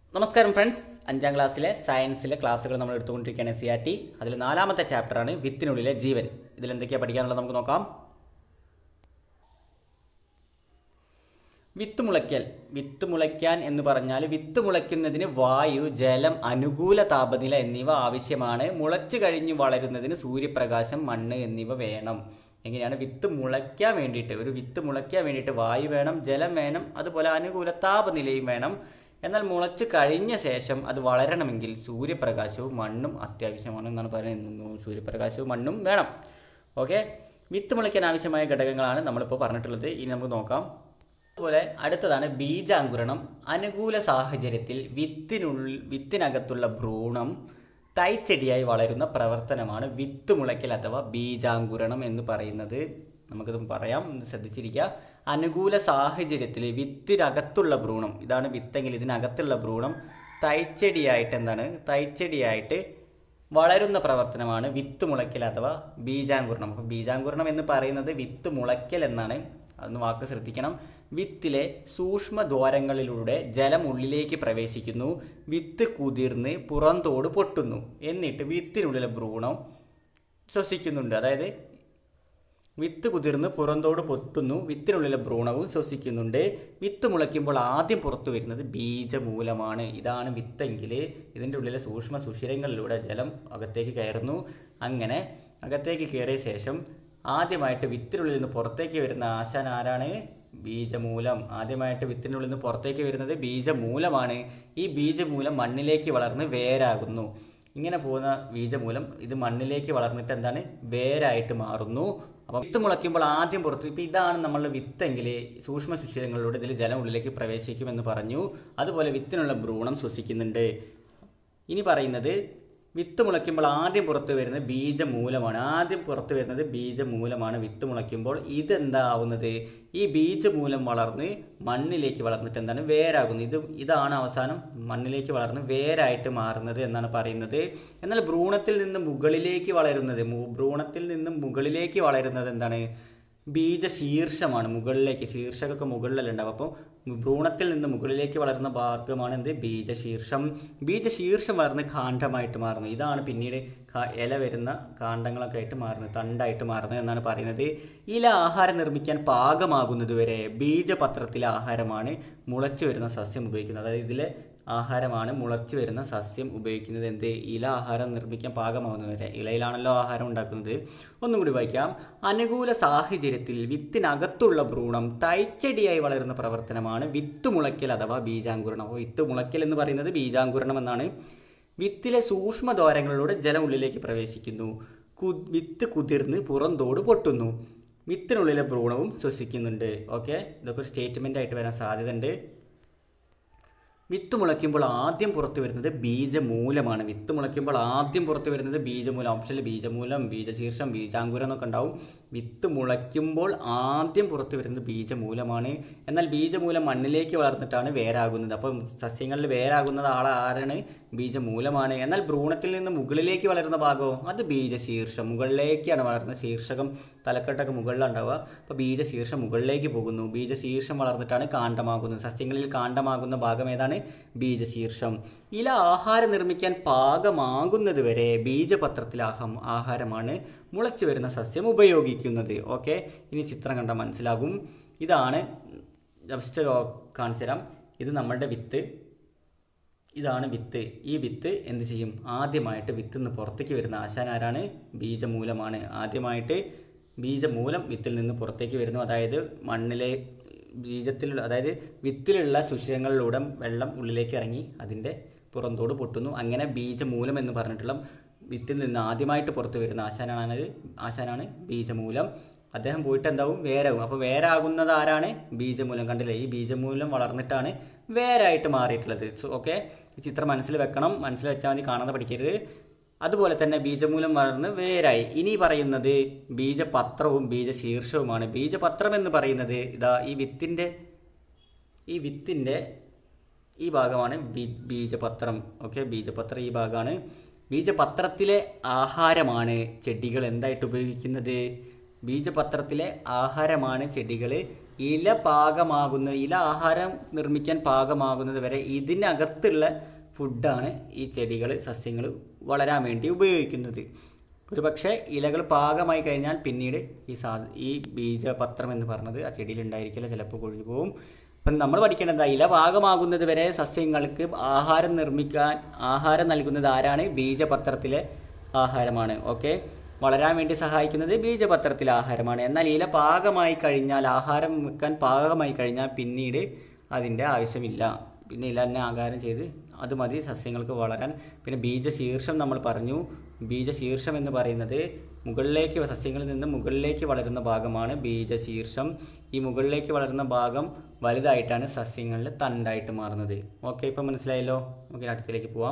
നമസ്കാരം ഫ്രണ്ട്സ് അഞ്ചാം ക്ലാസ്സിലെ സയൻസിലെ ക്ലാസ്സുകൾ നമ്മൾ എടുത്തുകൊണ്ടിരിക്കുകയാണ് സി ആർ ടി അതിൽ നാലാമത്തെ ചാപ്റ്ററാണ് വിത്തിനുള്ളിലെ ജീവൻ ഇതിൽ എന്തൊക്കെയാണ് പഠിക്കാനുള്ളത് നമുക്ക് നോക്കാം വിത്ത് മുളയ്ക്കൽ വിത്ത് മുളയ്ക്കാൻ എന്ന് പറഞ്ഞാൽ വിത്ത് മുളയ്ക്കുന്നതിന് വായു ജലം അനുകൂല താപനില എന്നിവ ആവശ്യമാണ് മുളച്ചു കഴിഞ്ഞ് വളരുന്നതിന് സൂര്യപ്രകാശം മണ്ണ് എന്നിവ വേണം എങ്ങനെയാണ് വിത്ത് മുളയ്ക്കാൻ വേണ്ടിയിട്ട് ഒരു വിത്ത് മുളയ്ക്കാൻ വേണ്ടിയിട്ട് വായു വേണം ജലം വേണം അതുപോലെ അനുകൂല താപനിലയും വേണം എന്നാൽ മുളച്ച് കഴിഞ്ഞ ശേഷം അത് വളരണമെങ്കിൽ സൂര്യപ്രകാശവും മണ്ണും അത്യാവശ്യമാണ് എന്നാണ് പറയുന്നത് സൂര്യപ്രകാശവും മണ്ണും വേണം ഓക്കെ വിത്ത് മുളയ്ക്കാൻ ആവശ്യമായ ഘടകങ്ങളാണ് നമ്മളിപ്പോൾ പറഞ്ഞിട്ടുള്ളത് ഇനി നമുക്ക് നോക്കാം അതുപോലെ അടുത്തതാണ് ബീജാങ്കുരണം അനുകൂല സാഹചര്യത്തിൽ വിത്തിനുള്ളിൽ വിത്തിനകത്തുള്ള ഭ്രൂണം തൈച്ചെടിയായി വളരുന്ന പ്രവർത്തനമാണ് വിത്ത് മുളയ്ക്കൽ അഥവാ ബീജാങ്കുരണം എന്ന് പറയുന്നത് നമുക്കത് പറയാം ഒന്ന് ശ്രദ്ധിച്ചിരിക്കുക അനുകൂല സാഹചര്യത്തിൽ വിത്തിനകത്തുള്ള ഭ്രൂണം ഇതാണ് വിത്തെങ്കിൽ ഇതിനകത്തുള്ള ഭ്രൂണം തൈച്ചെടിയായിട്ട് എന്താണ് തൈച്ചെടിയായിട്ട് വളരുന്ന പ്രവർത്തനമാണ് വിത്ത് മുളയ്ക്കൽ അഥവാ ബീജാങ്കുരണം അപ്പോൾ ബീജാങ്കുരണം എന്ന് പറയുന്നത് വിത്ത് മുളയ്ക്കൽ എന്നാണ് അതൊന്ന് വാക്ക് ശ്രദ്ധിക്കണം വിത്തിലെ സൂക്ഷ്മദ്വാരങ്ങളിലൂടെ ജലം ഉള്ളിലേക്ക് പ്രവേശിക്കുന്നു വിത്ത് കുതിർന്ന് പുറന്തോട് പൊട്ടുന്നു എന്നിട്ട് വിത്തിനുള്ളിലെ ഭ്രൂണം ശ്വസിക്കുന്നുണ്ട് അതായത് വിത്ത് കുതിർന്ന് പുറന്തോട് പൊട്ടുന്നു വിത്തിനുള്ളിലെ ഭ്രൂണവും ശ്വസിക്കുന്നുണ്ട് വിത്ത് മുളയ്ക്കുമ്പോൾ ആദ്യം പുറത്തു വരുന്നത് ബീജമൂലമാണ് ഇതാണ് വിത്തെങ്കിൽ ഇതിൻ്റെ ഉള്ളിലെ സൂക്ഷ്മ സുഷിരങ്ങളിലൂടെ ജലം അകത്തേക്ക് കയറുന്നു അങ്ങനെ അകത്തേക്ക് കയറിയ ശേഷം ആദ്യമായിട്ട് വിത്തിനുള്ളിൽ നിന്ന് പുറത്തേക്ക് വരുന്ന ആശാൻ ആരാണ് ബീജമൂലം ആദ്യമായിട്ട് വിത്തിനുള്ളിൽ നിന്ന് പുറത്തേക്ക് വരുന്നത് ബീജമൂലമാണ് ഈ ബീജമൂലം മണ്ണിലേക്ക് വളർന്ന് വേരാകുന്നു ഇങ്ങനെ പോകുന്ന ബീജമൂലം ഇത് മണ്ണിലേക്ക് വളർന്നിട്ട് എന്താണ് വേരായിട്ട് മാറുന്നു അപ്പം വിത്ത് മുളയ്ക്കുമ്പോൾ ആദ്യം പുറത്ത് ഇപ്പം ഇതാണ് നമ്മളുടെ വിത്തെങ്കിൽ സൂക്ഷ്മ സുഷിരങ്ങളിലൂടെ ഇതിൽ ജലം ഉള്ളിലേക്ക് പ്രവേശിക്കുമെന്ന് പറഞ്ഞു അതുപോലെ വിത്തിനുള്ള ഭ്രൂണം ശ്വസിക്കുന്നുണ്ട് ഇനി പറയുന്നത് വിത്ത് മുളയ്ക്കുമ്പോൾ ആദ്യം പുറത്ത് വരുന്നത് ബീജമൂലമാണ് ആദ്യം പുറത്ത് വരുന്നത് ബീജമൂലമാണ് വിത്ത് മുളയ്ക്കുമ്പോൾ ഇതെന്താ ആവുന്നത് ഈ ബീജമൂലം വളർന്ന് മണ്ണിലേക്ക് വളർന്നിട്ട് എന്താണ് വേരാകുന്നത് ഇത് ഇതാണ് അവസാനം മണ്ണിലേക്ക് വളർന്ന് വേരായിട്ട് മാറുന്നത് എന്നാണ് പറയുന്നത് എന്നാൽ ഭ്രൂണത്തിൽ നിന്ന് മുകളിലേക്ക് വളരുന്നത് മു- ഭ്രൂണത്തിൽ നിന്ന് മുകളിലേക്ക് വളരുന്നത് എന്താണ് ബീജശീർഷമാണ് മുകളിലേക്ക് ശീർഷകൊക്കെ മുകളിലല്ല ഉണ്ടാവും അപ്പോൾ ഭ്രൂണത്തിൽ നിന്ന് മുകളിലേക്ക് വളരുന്ന ഭാഗമാണ് എന്ത് ബീജശീർഷം ബീജശീർഷം വളർന്ന് കാണ്ഡമായിട്ട് മാറുന്നു ഇതാണ് പിന്നീട് കാ- ഇല വരുന്ന കാണ്ഡങ്ങളൊക്കെ ആയിട്ട് മാറുന്നത് തണ്ടായിട്ട് മാറുന്നത് എന്നാണ് പറയുന്നത് ഇല ആഹാരം നിർമ്മിക്കാൻ പാകമാകുന്നത് വരെ ബീജപത്രത്തിലെ ആഹാരമാണ് മുളച്ചു വരുന്ന സസ്യം ഉപയോഗിക്കുന്നത് അതായത് ഇതിലെ ആഹാരമാണ് മുളച്ചു വരുന്ന സസ്യം ഉപയോഗിക്കുന്നത് എന്ത് ഇല ആഹാരം നിർമ്മിക്കാൻ പാകമാകുന്നത് വരെ ഇലയിലാണല്ലോ ആഹാരം ഉണ്ടാക്കുന്നത് ഒന്നും കൂടി വായിക്കാം അനുകൂല സാഹചര്യത്തിൽ വിത്തിനകത്തുള്ള ഭ്രൂണം തൈച്ചെടിയായി വളരുന്ന പ്രവർത്തനമാണ് വിത്ത് മുളയ്ക്കൽ അഥവാ ബീജാങ്കുരണം അപ്പോൾ വിത്ത് മുളയ്ക്കൽ എന്ന് പറയുന്നത് ബീജാങ്കുരണം എന്നാണ് വിത്തിലെ സൂക്ഷ്മദ്വാരങ്ങളിലൂടെ ജലം ഉള്ളിലേക്ക് പ്രവേശിക്കുന്നു കു വിത്ത് കുതിർന്ന് പുറന്തോട് പൊട്ടുന്നു വിത്തിനുള്ളിലെ ഭ്രൂണവും ശ്വസിക്കുന്നുണ്ട് ഓക്കെ ഇതൊക്കെ ഒരു സ്റ്റേറ്റ്മെൻ്റ് ആയിട്ട് വരാൻ സാധ്യതയുണ്ട് വിത്ത് മുളയ്ക്കുമ്പോൾ ആദ്യം പുറത്തു വരുന്നത് ബീജമൂലമാണ് വിത്ത് മുളയ്ക്കുമ്പോൾ ആദ്യം പുറത്തു വരുന്നത് ബീജമൂലം ഓപ്ഷനിൽ ബീജമൂലം ബീജശീർഷം ബീജാങ്കുരം എന്നൊക്കെ ഉണ്ടാവും വിത്ത് മുളയ്ക്കുമ്പോൾ ആദ്യം പുറത്തു വരുന്നത് ബീജമൂലമാണ് എന്നാൽ ബീജമൂലം മണ്ണിലേക്ക് വളർന്നിട്ടാണ് വേരാകുന്നത് അപ്പം സസ്യങ്ങളിൽ വേരാകുന്നത് ആൾ ആരാണ് ബീജമൂലമാണ് എന്നാൽ ഭ്രൂണത്തിൽ നിന്ന് മുകളിലേക്ക് വളരുന്ന ഭാഗമോ അത് ബീജശീർഷം മുകളിലേക്കാണ് വളരുന്നത് ശീർഷകം തലക്കെട്ടൊക്കെ മുകളിലുണ്ടാവുക അപ്പോൾ ബീജശീർഷം മുകളിലേക്ക് പോകുന്നു ബീജശീർഷം വളർന്നിട്ടാണ് കാണ്ഡമാകുന്നത് സസ്യങ്ങളിൽ കാണ്ഡമാകുന്ന ഭാഗം ഏതാണ് ബീജശീർഷം ഇല ആഹാരം നിർമ്മിക്കാൻ പാകമാകുന്നത് വരെ ബീജപത്രത്തിലെ ആഹം ആഹാരമാണ് മുളച്ചു വരുന്ന സസ്യം ഉപയോഗിക്കുന്നത് ഓക്കെ ഇനി ചിത്രം കണ്ടാൽ മനസ്സിലാകും ഇതാണ് ജസ്റ്റ് കാണിച്ചു തരാം ഇത് നമ്മളുടെ വിത്ത് ഇതാണ് വിത്ത് ഈ വിത്ത് എന്ത് ചെയ്യും ആദ്യമായിട്ട് വിത്തിൽ നിന്ന് പുറത്തേക്ക് വരുന്ന ആശാൻ ആരാണ് ബീജമൂലമാണ് ആദ്യമായിട്ട് ബീജമൂലം വിത്തിൽ നിന്ന് പുറത്തേക്ക് വരുന്നു അതായത് മണ്ണിലെ ബീജത്തിലുള്ള അതായത് വിത്തിലുള്ള സുഷിരങ്ങളിലൂടെ വെള്ളം ഉള്ളിലേക്ക് ഇറങ്ങി അതിൻ്റെ പുറന്തോട് പൊട്ടുന്നു അങ്ങനെ ബീജമൂലം എന്ന് പറഞ്ഞിട്ടുള്ള വിത്തിൽ നിന്ന് ആദ്യമായിട്ട് പുറത്ത് വരുന്ന ആശാനാണ് ആശാനാണ് ബീജമൂലം അദ്ദേഹം പോയിട്ട് എന്താവും വേരാകും അപ്പോൾ വേരാകുന്നത് ആരാണ് ബീജമൂലം കണ്ടില്ലേ ഈ ബീജമൂലം വളർന്നിട്ടാണ് വേരായിട്ട് മാറിയിട്ടുള്ളത് ഓക്കെ ഈ ചിത്രം മനസ്സിൽ വെക്കണം മനസ്സിൽ വെച്ചാൽ മതി കാണാതെ പഠിക്കരുത് അതുപോലെ തന്നെ ബീജമൂലം വളർന്ന് വേരായി ഇനി പറയുന്നത് ബീജപത്രവും ബീജശീർഷവുമാണ് ബീജപത്രം എന്ന് പറയുന്നത് ഇതാ ഈ വിത്തിൻ്റെ ഈ വിത്തിൻ്റെ ഈ ഭാഗമാണ് ബീ- ബീജപത്രം ഓക്കെ ബീജപത്രം ഈ ഭാഗമാണ് ബീജപത്രത്തിലെ ആഹാരമാണ് ചെടികൾ എന്തായിട്ട് ഉപയോഗിക്കുന്നത് ബീജപത്രത്തിലെ ആഹാരമാണ് ചെടികൾ ഇല പാകമാകുന്ന ഇല ആഹാരം നിർമ്മിക്കാൻ പാകമാകുന്നത് വരെ ഇതിനകത്തുള്ള ഫുഡാണ് ഈ ചെടികൾ സസ്യങ്ങൾ വളരാൻ വേണ്ടി ഉപയോഗിക്കുന്നത് ഒരു പക്ഷേ ഇലകൾ പാകമായി കഴിഞ്ഞാൽ പിന്നീട് ഈ സാ ഈ ബീജപത്രം എന്ന് പറഞ്ഞത് ആ ചെടിയിൽ ഉണ്ടായിരിക്കില്ല ചിലപ്പോൾ കൊഴിഞ്ഞു പോകും അപ്പം നമ്മൾ പഠിക്കേണ്ടത് ഇല പാകമാകുന്നത് വരെ സസ്യങ്ങൾക്ക് ആഹാരം നിർമ്മിക്കാൻ ആഹാരം നൽകുന്നത് ആരാണ് ബീജപത്രത്തിലെ ആഹാരമാണ് ഓക്കെ വളരാൻ വേണ്ടി സഹായിക്കുന്നത് ബീജപത്രത്തിലെ ആഹാരമാണ് എന്നാൽ ഇല പാകമായി കഴിഞ്ഞാൽ ആഹാരം വെക്കാൻ പാകമായി കഴിഞ്ഞാൽ പിന്നീട് അതിൻ്റെ ആവശ്യമില്ല പിന്നെ ഇല തന്നെ ആഹാരം ചെയ്ത് അത് മതി സസ്യങ്ങൾക്ക് വളരാൻ പിന്നെ ബീജശീർഷം നമ്മൾ പറഞ്ഞു ബീജശീർഷം എന്ന് പറയുന്നത് മുകളിലേക്ക് സസ്യങ്ങളിൽ നിന്ന് മുകളിലേക്ക് വളരുന്ന ഭാഗമാണ് ബീജശീർഷം ഈ മുകളിലേക്ക് വളരുന്ന ഭാഗം വലുതായിട്ടാണ് സസ്യങ്ങളിൽ തണ്ടായിട്ട് മാറുന്നത് ഓക്കെ ഇപ്പം മനസ്സിലായല്ലോ നമുക്ക് അടുത്തിലേക്ക് പോവാം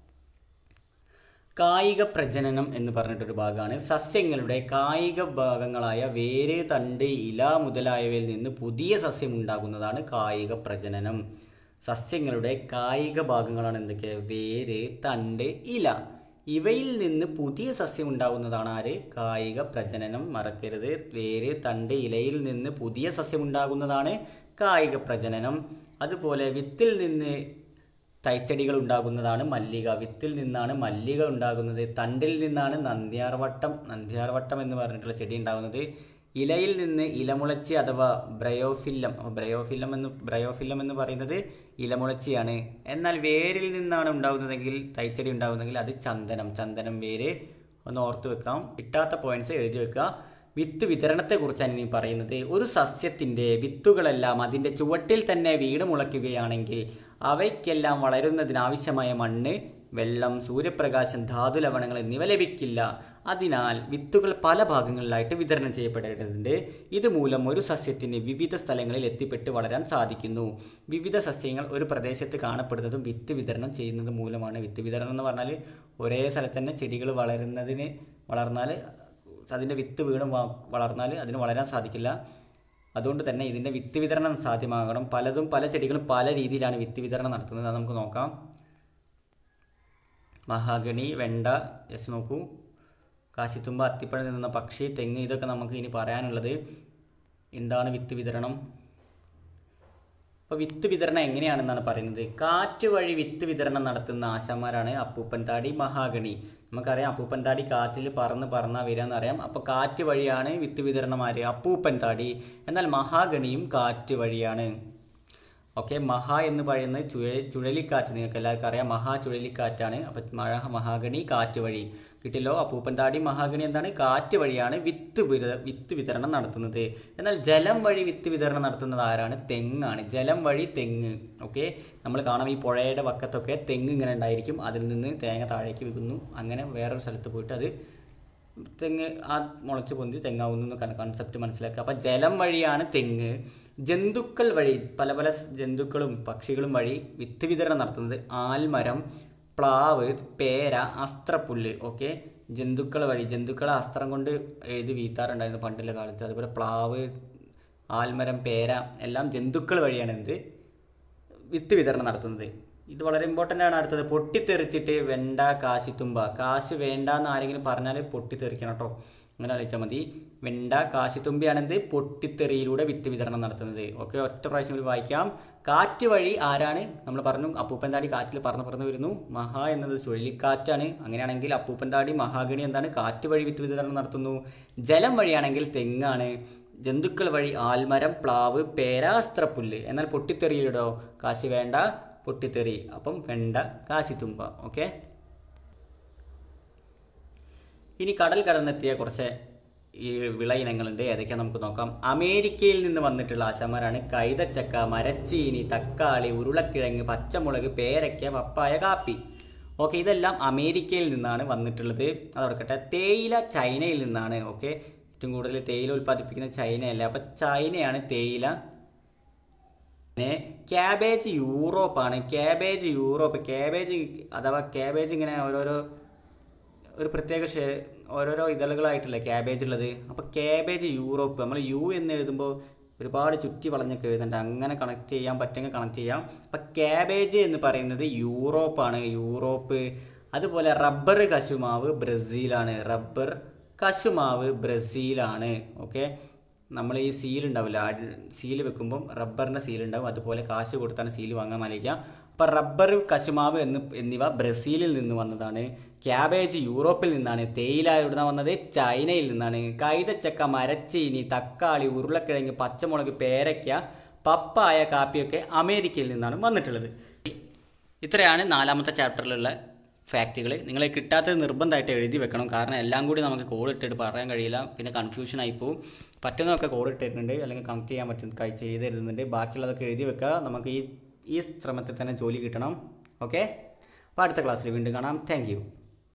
കായിക പ്രജനനം എന്ന് പറഞ്ഞിട്ടൊരു ഭാഗമാണ് സസ്യങ്ങളുടെ കായിക ഭാഗങ്ങളായ വേര് തണ്ട് ഇല മുതലായവയിൽ നിന്ന് പുതിയ സസ്യം ഉണ്ടാകുന്നതാണ് കായിക പ്രജനനം സസ്യങ്ങളുടെ കായിക ഭാഗങ്ങളാണ് എന്തൊക്കെ വേര് തണ്ട് ഇല ഇവയിൽ നിന്ന് പുതിയ സസ്യം ഉണ്ടാകുന്നതാണ് ആര് കായിക പ്രജനനം മറക്കരുത് വേര് തണ്ട് ഇലയിൽ നിന്ന് പുതിയ സസ്യം ഉണ്ടാകുന്നതാണ് കായിക പ്രജനനം അതുപോലെ വിത്തിൽ നിന്ന് തൈച്ചെടികൾ ഉണ്ടാകുന്നതാണ് മല്ലിക വിത്തിൽ നിന്നാണ് മല്ലിക ഉണ്ടാകുന്നത് തണ്ടിൽ നിന്നാണ് നന്ദ്യാർവട്ടം നന്ദ്യാർവട്ടം എന്ന് പറഞ്ഞിട്ടുള്ള ചെടി ഉണ്ടാകുന്നത് ഇലയിൽ നിന്ന് ഇലമുളച്ചി അഥവാ ബ്രയോഫില്ലം ബ്രയോഫില്ലം എന്ന് ബ്രയോഫില്ലം എന്ന് പറയുന്നത് ഇലമുളച്ചിയാണ് എന്നാൽ വേരിൽ നിന്നാണ് ഉണ്ടാകുന്നതെങ്കിൽ തൈച്ചെടി ഉണ്ടാകുന്നതെങ്കിൽ അത് ചന്ദനം ചന്ദനം വേര് ഒന്ന് ഓർത്ത് വെക്കാം കിട്ടാത്ത പോയിന്റ്സ് എഴുതി വെക്കുക വിത്ത് വിതരണത്തെക്കുറിച്ചാണ് ഇനി പറയുന്നത് ഒരു സസ്യത്തിൻ്റെ വിത്തുകളെല്ലാം അതിൻ്റെ ചുവട്ടിൽ തന്നെ വീട് മുളയ്ക്കുകയാണെങ്കിൽ അവയ്ക്കെല്ലാം വളരുന്നതിനാവശ്യമായ മണ്ണ് വെള്ളം സൂര്യപ്രകാശം ധാതു ലവണങ്ങൾ എന്നിവ ലഭിക്കില്ല അതിനാൽ വിത്തുകൾ പല ഭാഗങ്ങളിലായിട്ട് വിതരണം ചെയ്യപ്പെടേണ്ടതുണ്ട് ഇതുമൂലം ഒരു സസ്യത്തിന് വിവിധ സ്ഥലങ്ങളിൽ എത്തിപ്പെട്ട് വളരാൻ സാധിക്കുന്നു വിവിധ സസ്യങ്ങൾ ഒരു പ്രദേശത്ത് കാണപ്പെടുന്നതും വിത്ത് വിതരണം ചെയ്യുന്നത് മൂലമാണ് വിത്ത് വിതരണം എന്ന് പറഞ്ഞാൽ ഒരേ സ്ഥലത്ത് തന്നെ ചെടികൾ വളരുന്നതിന് വളർന്നാൽ അതിൻ്റെ വിത്ത് വീണ് വളർന്നാൽ അതിന് വളരാൻ സാധിക്കില്ല അതുകൊണ്ട് തന്നെ ഇതിൻ്റെ വിത്ത് വിതരണം സാധ്യമാകണം പലതും പല ചെടികളും പല രീതിയിലാണ് വിത്ത് വിതരണം നടത്തുന്നത് അത് നമുക്ക് നോക്കാം മഹാഗണി വെണ്ട ജസ്റ്റ് നോക്കൂ കാശിത്തുമ്പ അത്തിപ്പഴം നിന്ന പക്ഷി തെങ്ങ് ഇതൊക്കെ നമുക്ക് ഇനി പറയാനുള്ളത് എന്താണ് വിത്ത് വിതരണം അപ്പോൾ വിത്ത് വിതരണം എങ്ങനെയാണെന്നാണ് പറയുന്നത് കാറ്റ് വഴി വിത്ത് വിതരണം നടത്തുന്ന ആശാന്മാരാണ് അപ്പൂപ്പൻ താടി മഹാഗണി നമുക്കറിയാം അപ്പൂപ്പൻ താടി കാറ്റിൽ പറന്ന് പറന്നാൽ വരിക അറിയാം അപ്പോൾ കാറ്റ് വഴിയാണ് വിത്ത് വിതരണം ആര് അപ്പൂപ്പൻ താടി എന്നാൽ മഹാഗണിയും കാറ്റ് വഴിയാണ് ഓക്കെ മഹാ എന്ന് പറയുന്നത് ചുഴ ചുഴലിക്കാറ്റ് നിങ്ങൾക്ക് എല്ലാവർക്കും അറിയാം മഹാ ചുഴലിക്കാറ്റാണ് അപ്പം മഴ മഹാഗണി കാറ്റ് വഴി കിട്ടില്ലോ അപ്പൂപ്പൻ താടി മഹാഗണി എന്താണ് കാറ്റ് വഴിയാണ് വിത്ത് വിത വിത്ത് വിതരണം നടത്തുന്നത് എന്നാൽ ജലം വഴി വിത്ത് വിതരണം നടത്തുന്നത് ആരാണ് തെങ്ങാണ് ജലം വഴി തെങ്ങ് ഓക്കെ നമ്മൾ കാണാം ഈ പുഴയുടെ വക്കത്തൊക്കെ തെങ്ങ് ഇങ്ങനെ ഉണ്ടായിരിക്കും അതിൽ നിന്ന് തേങ്ങ താഴേക്ക് വിൽക്കുന്നു അങ്ങനെ വേറൊരു സ്ഥലത്ത് പോയിട്ട് അത് തെങ്ങ് ആ മുളച്ച് പൊന്തി തെങ്ങാവുന്നു കൺസെപ്റ്റ് മനസ്സിലാക്കുക അപ്പം ജലം വഴിയാണ് തെങ്ങ് ജന്തുക്കൾ വഴി പല പല ജന്തുക്കളും പക്ഷികളും വഴി വിത്ത് വിതരണം നടത്തുന്നത് ആൽമരം പ്ലാവ് പേര അസ്ത്രപ്പുല്ല് ഓക്കെ ജന്തുക്കൾ വഴി ജന്തുക്കളെ അസ്ത്രം കൊണ്ട് എഴുതി വീത്താറുണ്ടായിരുന്നു പണ്ടുള്ള കാലത്ത് അതുപോലെ പ്ലാവ് ആൽമരം പേര എല്ലാം ജന്തുക്കൾ വഴിയാണ് എന്ത് വിത്ത് വിതരണം നടത്തുന്നത് ഇത് വളരെ ഇമ്പോർട്ടൻ്റ് ആണ് അടുത്തത് പൊട്ടിത്തെറിച്ചിട്ട് വെണ്ട കാശിത്തുമ്പ കാശ് വേണ്ട എന്ന് ആരെങ്കിലും പറഞ്ഞാൽ പൊട്ടിത്തെറിക്കണം കേട്ടോ അങ്ങനെ ആലോചിച്ചാൽ മതി വെണ്ട കാശിത്തുമ്പിയാണെന്ത് പൊട്ടിത്തെറിയിലൂടെ വിത്ത് വിതരണം നടത്തുന്നത് ഓക്കെ ഒറ്റ പ്രാവശ്യം കൂടി വായിക്കാം കാറ്റ് വഴി ആരാണ് നമ്മൾ പറഞ്ഞു അപ്പൂപ്പൻ താടി കാറ്റിൽ പറന്ന് പറന്ന് വരുന്നു മഹാ എന്നത് ചുഴലിക്കാറ്റാണ് അങ്ങനെയാണെങ്കിൽ അപ്പൂപ്പൻ താടി മഹാഗണി എന്താണ് കാറ്റ് വഴി വിത്ത് വിതരണം നടത്തുന്നു ജലം വഴിയാണെങ്കിൽ തെങ്ങാണ് ജന്തുക്കൾ വഴി ആൽമരം പ്ലാവ് പേരാസ്ത്രപ്പുല്ല് എന്നാൽ പൊട്ടിത്തെറിയിലൂടോ കാശി വേണ്ട പൊട്ടിത്തെറി അപ്പം വെണ്ട കാശിത്തുമ്പ ഓക്കെ ഇനി കടൽ കടന്നെത്തിയ കുറച്ച് ഈ വിള ഇനങ്ങളുണ്ട് ഏതൊക്കെയാണ് നമുക്ക് നോക്കാം അമേരിക്കയിൽ നിന്ന് വന്നിട്ടുള്ള ആശാന്മാരാണ് കൈതച്ചക്ക മരച്ചീനി തക്കാളി ഉരുളക്കിഴങ്ങ് പച്ചമുളക് പേരയ്ക്ക പപ്പായ കാപ്പി ഓക്കെ ഇതെല്ലാം അമേരിക്കയിൽ നിന്നാണ് വന്നിട്ടുള്ളത് അതോടക്കട്ടെ തേയില ചൈനയിൽ നിന്നാണ് ഓക്കെ ഏറ്റവും കൂടുതൽ തേയില ഉൽപ്പാദിപ്പിക്കുന്ന ചൈനയല്ല അപ്പം ചൈനയാണ് തേയില പിന്നെ ക്യാബേജ് യൂറോപ്പാണ് ക്യാബേജ് യൂറോപ്പ് ക്യാബേജ് അഥവാ ക്യാബേജ് ഇങ്ങനെ ഓരോരോ ഒരു പ്രത്യേക ഷേ ഓരോരോ ഇതളുകളായിട്ടല്ലേ ക്യാബേജ് ഉള്ളത് അപ്പോൾ ക്യാബേജ് യൂറോപ്പ് നമ്മൾ യു എന്ന് എഴുതുമ്പോൾ ഒരുപാട് ചുറ്റി വളഞ്ഞൊക്കെ എഴുതണ്ട അങ്ങനെ കണക്ട് ചെയ്യാൻ പറ്റുമെങ്കിൽ കണക്ട് ചെയ്യാം അപ്പം ക്യാബേജ് എന്ന് പറയുന്നത് യൂറോപ്പാണ് യൂറോപ്പ് അതുപോലെ റബ്ബർ കശുമാവ് ബ്രസീലാണ് റബ്ബർ കശുമാവ് ബ്രസീലാണ് ഓക്കെ നമ്മൾ ഈ സീൽ ഉണ്ടാവില്ല സീൽ വെക്കുമ്പം റബ്ബറിൻ്റെ സീൽ ഉണ്ടാവും അതുപോലെ കാശ് കൊടുത്താണ് സീൽ വാങ്ങാൻ മലിക്കുക അപ്പോൾ റബ്ബർ കശുമാവ് എന്ന് എന്നിവ ബ്രസീലിൽ നിന്ന് വന്നതാണ് ക്യാബേജ് യൂറോപ്പിൽ നിന്നാണ് തേയില എവിടുന്ന വന്നത് ചൈനയിൽ നിന്നാണ് കൈതച്ചക്ക മരച്ചീനി തക്കാളി ഉരുളക്കിഴങ്ങ് പച്ചമുളക് പേരയ്ക്ക പപ്പായ കാപ്പിയൊക്കെ അമേരിക്കയിൽ നിന്നാണ് വന്നിട്ടുള്ളത് ഇത്രയാണ് നാലാമത്തെ ചാപ്റ്ററിലുള്ള ഫാക്റ്റുകൾ നിങ്ങൾ കിട്ടാത്തത് നിർബന്ധമായിട്ട് എഴുതി വെക്കണം കാരണം എല്ലാം കൂടി നമുക്ക് കോഡ് ഇട്ടിട്ട് പറയാൻ കഴിയില്ല പിന്നെ കൺഫ്യൂഷൻ ആയി പോകും പറ്റുന്നതൊക്കെ കോഡ് ഇട്ടിട്ടുണ്ട് അല്ലെങ്കിൽ കണക്ട് ചെയ്യാൻ പറ്റും കൈ- ചെയ്ത് തരുന്നുണ്ട് ബാക്കിയുള്ളതൊക്കെ എഴുതി വെക്കുക നമുക്ക് ഈ ഈ ശ്രമത്തിൽ തന്നെ ജോലി കിട്ടണം ഓക്കെ അപ്പോൾ അടുത്ത ക്ലാസ്സിൽ വീണ്ടും കാണാം താങ്ക്